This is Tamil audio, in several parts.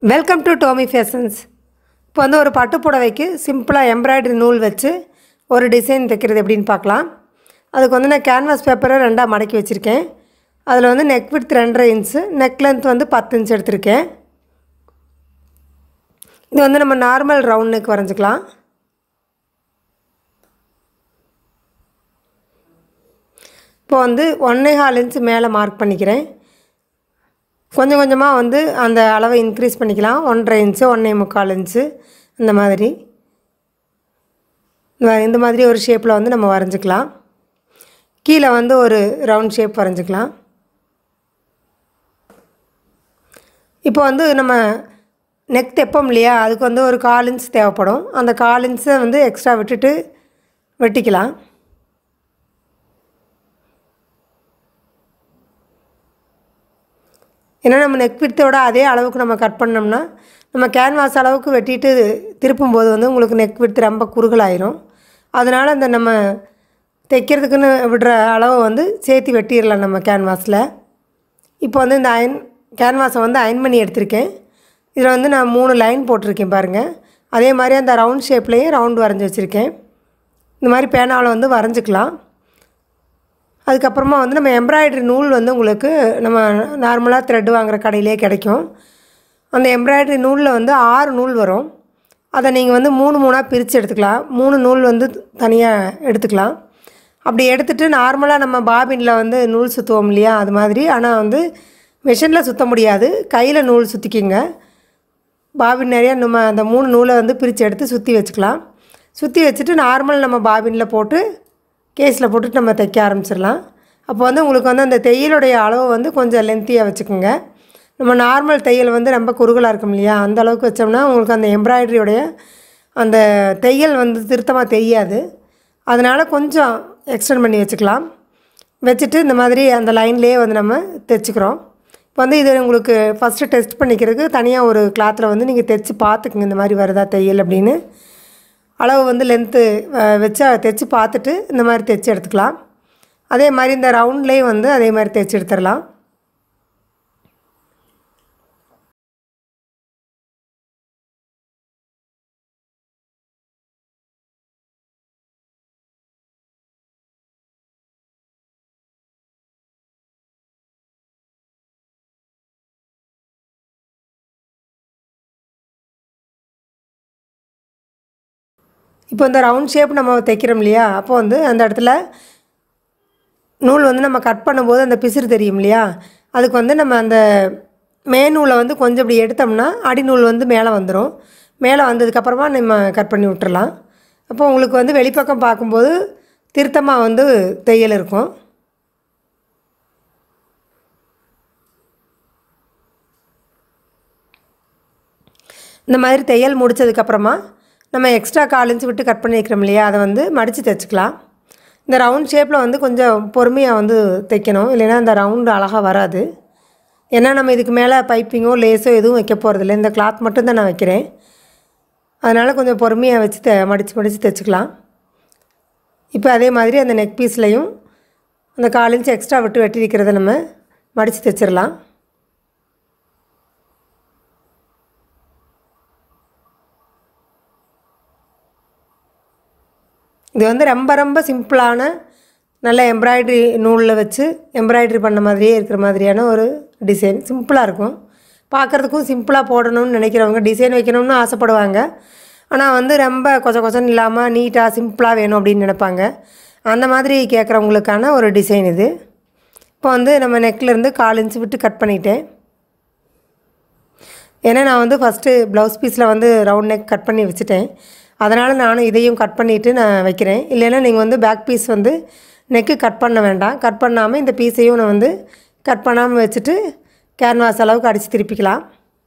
வெல்கம் டு டோமி ஃபேஷன்ஸ் இப்போ வந்து ஒரு பட்டு புடவைக்கு சிம்பிளாக எம்ப்ராய்டரி நூல் வச்சு ஒரு டிசைன் தைக்கிறது எப்படின்னு பார்க்கலாம் அதுக்கு வந்து நான் கேன்வாஸ் பேப்பரை ரெண்டாக மடக்கி வச்சுருக்கேன் அதில் வந்து நெக் விட்த் ரெண்டரை இன்ச்சு நெக் லென்த் வந்து பத்து இன்ச் எடுத்திருக்கேன் இது வந்து நம்ம நார்மல் ரவுண்ட் நெக் வரைஞ்சிக்கலாம் இப்போ வந்து ஒன்றே கால் இன்ச் மேலே மார்க் பண்ணிக்கிறேன் கொஞ்சம் கொஞ்சமாக வந்து அந்த அளவை இன்க்ரீஸ் பண்ணிக்கலாம் ஒன்றரை இன்ச்சு ஒன்றே முக்கால் இன்ச்சு இந்த மாதிரி இந்த- இந்த மாதிரி ஒரு ஷேப்பில் வந்து நம்ம வரைஞ்சிக்கலாம் கீழே வந்து ஒரு ரவுண்ட் ஷேப் வரைஞ்சிக்கலாம் இப்போ வந்து நம்ம நெக் தைப்போம் இல்லையா அதுக்கு வந்து ஒரு கால் இன்ச் தேவைப்படும் அந்த கால் இன்ச்சை வந்து எக்ஸ்ட்ரா விட்டுட்டு வெட்டிக்கலாம் ஏன்னா நம்ம நெக் விட்டோட அதே அளவுக்கு நம்ம கட் பண்ணோம்னா நம்ம கேன்வாஸ் அளவுக்கு வெட்டிட்டு திருப்பும்போது வந்து உங்களுக்கு நெக் விட்டு ரொம்ப குறுகலாயிரும் அதனால் அந்த நம்ம தைக்கிறதுக்குன்னு விடுற அளவை வந்து சேர்த்து வெட்டிடலாம் நம்ம கேன்வாஸில் இப்போ வந்து இந்த அயன் கேன்வாஸை வந்து அயன் பண்ணி எடுத்திருக்கேன் இதில் வந்து நான் மூணு லைன் போட்டிருக்கேன் பாருங்கள் அதே மாதிரி அந்த ரவுண்ட் ஷேப்லேயும் ரவுண்ட் வரைஞ்சி வச்சுருக்கேன் இந்த மாதிரி பேனாவில் வந்து வரைஞ்சிக்கலாம் அதுக்கப்புறமா வந்து நம்ம எம்ப்ராய்டரி நூல் வந்து உங்களுக்கு நம்ம நார்மலாக த்ரெட் வாங்குற கடையிலே கிடைக்கும் அந்த எம்ப்ராய்டரி நூலில் வந்து ஆறு நூல் வரும் அதை நீங்கள் வந்து மூணு மூணாக பிரித்து எடுத்துக்கலாம் மூணு நூல் வந்து தனியாக எடுத்துக்கலாம் அப்படி எடுத்துகிட்டு நார்மலாக நம்ம பாபினில் வந்து நூல் சுற்றுவோம் இல்லையா அது மாதிரி ஆனால் வந்து மிஷினில் சுற்ற முடியாது கையில் நூல் சுற்றிக்கிங்க பாபின் நிறையா நம்ம அந்த மூணு நூலை வந்து பிரித்து எடுத்து சுற்றி வச்சுக்கலாம் சுற்றி வச்சுட்டு நார்மல் நம்ம பாபினில் போட்டு கேஸில் போட்டுட்டு நம்ம தைக்க ஆரம்பிச்சிடலாம் அப்போ வந்து உங்களுக்கு வந்து அந்த தையலுடைய அளவு வந்து கொஞ்சம் லென்த்தியாக வச்சுக்கோங்க நம்ம நார்மல் தையல் வந்து ரொம்ப குறுகலாக இருக்கும் இல்லையா அந்த அளவுக்கு வச்சோம்னா உங்களுக்கு அந்த எம்ப்ராய்டரியோடைய அந்த தையல் வந்து திருத்தமாக தெரியாது அதனால் கொஞ்சம் எக்ஸ்டெண்ட் பண்ணி வச்சுக்கலாம் வச்சுட்டு இந்த மாதிரி அந்த லைன்லேயே வந்து நம்ம தைச்சிக்கிறோம் இப்போ வந்து இது உங்களுக்கு ஃபஸ்ட்டு டெஸ்ட் பண்ணிக்கிறதுக்கு தனியாக ஒரு கிளாத்தில் வந்து நீங்கள் தைச்சி பார்த்துக்குங்க இந்த மாதிரி வருதா தையல் அப்படின்னு அளவு வந்து லென்த்து வச்சு அதை தைச்சி பார்த்துட்டு இந்த மாதிரி தைச்சி எடுத்துக்கலாம் அதே மாதிரி இந்த ரவுண்ட்லேயும் வந்து அதே மாதிரி தைச்சி எடுத்துடலாம் இப்போ இந்த ரவுண்ட் ஷேப் நம்ம தைக்கிறோம் இல்லையா அப்போ வந்து அந்த இடத்துல நூல் வந்து நம்ம கட் பண்ணும்போது அந்த பிசிறு தெரியும் இல்லையா அதுக்கு வந்து நம்ம அந்த மேநூலை வந்து கொஞ்சம் இப்படி எடுத்தோம்னா அடிநூல் வந்து மேலே வந்துடும் மேலே வந்ததுக்கப்புறமா நம்ம கட் பண்ணி விட்டுறலாம் அப்போ உங்களுக்கு வந்து வெளிப்பக்கம் பார்க்கும்போது திருத்தமாக வந்து தையல் இருக்கும் இந்த மாதிரி தையல் முடித்ததுக்கப்புறமா நம்ம எக்ஸ்ட்ரா கால் இன்ச் விட்டு கட் பண்ணி வைக்கிறோம் இல்லையா அதை வந்து மடித்து தைச்சிக்கலாம் இந்த ரவுண்ட் ஷேப்பில் வந்து கொஞ்சம் பொறுமையாக வந்து தைக்கணும் இல்லைன்னா அந்த ரவுண்டு அழகாக வராது ஏன்னா நம்ம இதுக்கு மேலே பைப்பிங்கோ லேஸோ எதுவும் வைக்க போகிறதில்ல இந்த கிளாத் மட்டும்தான் நான் வைக்கிறேன் அதனால் கொஞ்சம் பொறுமையாக வச்சு த மடித்து மடித்து தைச்சிக்கலாம் இப்போ அதே மாதிரி அந்த நெக் பீஸ்லையும் அந்த கால் இன்ச் எக்ஸ்ட்ரா விட்டு வெட்டி இருக்கிறத நம்ம மடித்து தைச்சிடலாம் இது வந்து ரொம்ப ரொம்ப சிம்பிளான நல்ல எம்ப்ராய்டரி நூலில் வச்சு எம்ப்ராய்டரி பண்ண மாதிரியே இருக்கிற மாதிரியான ஒரு டிசைன் சிம்பிளாக இருக்கும் பார்க்குறதுக்கும் சிம்பிளாக போடணும்னு நினைக்கிறவங்க டிசைன் வைக்கணும்னு ஆசைப்படுவாங்க ஆனால் வந்து ரொம்ப கொச்ச கொச்சன்னு இல்லாமல் நீட்டாக சிம்பிளாக வேணும் அப்படின்னு நினைப்பாங்க அந்த மாதிரி கேட்குறவங்களுக்கான ஒரு டிசைன் இது இப்போ வந்து நம்ம நெக்லேருந்து கால் இன்ச்சு விட்டு கட் பண்ணிட்டேன் ஏன்னா நான் வந்து ஃபஸ்ட்டு ப்ளவுஸ் பீஸில் வந்து ரவுண்ட் நெக் கட் பண்ணி வச்சுட்டேன் அதனால் நானும் இதையும் கட் பண்ணிவிட்டு நான் வைக்கிறேன் இல்லைன்னா நீங்கள் வந்து பேக் பீஸ் வந்து நெக்கு கட் பண்ண வேண்டாம் கட் பண்ணாமல் இந்த பீஸையும் நான் வந்து கட் பண்ணாமல் வச்சுட்டு கேன்வாஸ் அளவுக்கு அடித்து திருப்பிக்கலாம்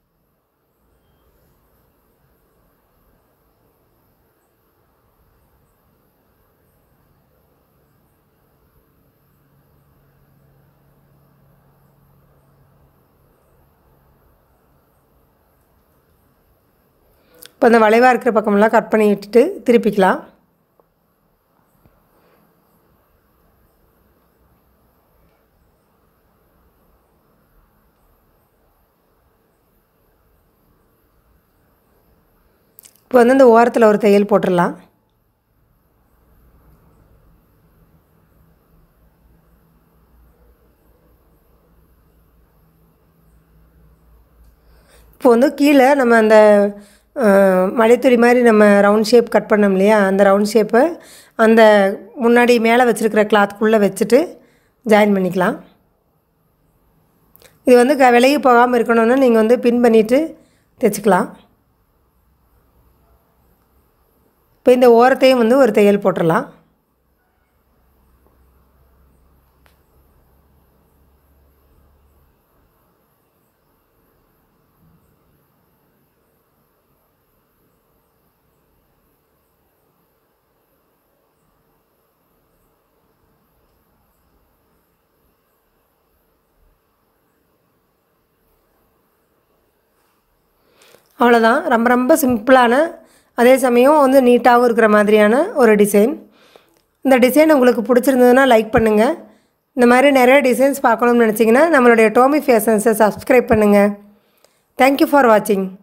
இப்போ அந்த வளைவாக இருக்கிற பக்கமெல்லாம் கட் பண்ணி விட்டுட்டு திருப்பிக்கலாம் இப்போ வந்து இந்த ஓரத்தில் ஒரு தையல் போட்டுடலாம் இப்போ வந்து கீழே நம்ம அந்த அஹ், மலைத்துளி மாதிரி நம்ம ரவுண்ட் ஷேப் கட் பண்ணோம் இல்லையா அந்த ரவுண்ட் ஷேப்பை அந்த முன்னாடி மேலே வச்சுருக்கிற கிளாத்துக்குள்ளே வச்சுட்டு ஜாயின் பண்ணிக்கலாம் இது வந்து க விலகி போகாமல் இருக்கணும்னா நீங்கள் வந்து பின் பண்ணிவிட்டு தைச்சிக்கலாம் இப்போ இந்த ஓரத்தையும் வந்து ஒரு தையல் போட்டுடலாம் அவ்வளோதான் ரொம்ப ரொம்ப சிம்பிளான அதே சமயம் வந்து நீட்டாகவும் இருக்கிற மாதிரியான ஒரு டிசைன் இந்த டிசைன் உங்களுக்கு பிடிச்சிருந்ததுன்னா லைக் பண்ணுங்கள் இந்த மாதிரி நிறைய டிசைன்ஸ் பார்க்கணும்னு நினச்சிங்கன்னா நம்மளுடைய டோமி ஃபேஷன்ஸை சப்ஸ்கிரைப் பண்ணுங்கள் தேங்க்யூ ஃபார் வாட்சிங்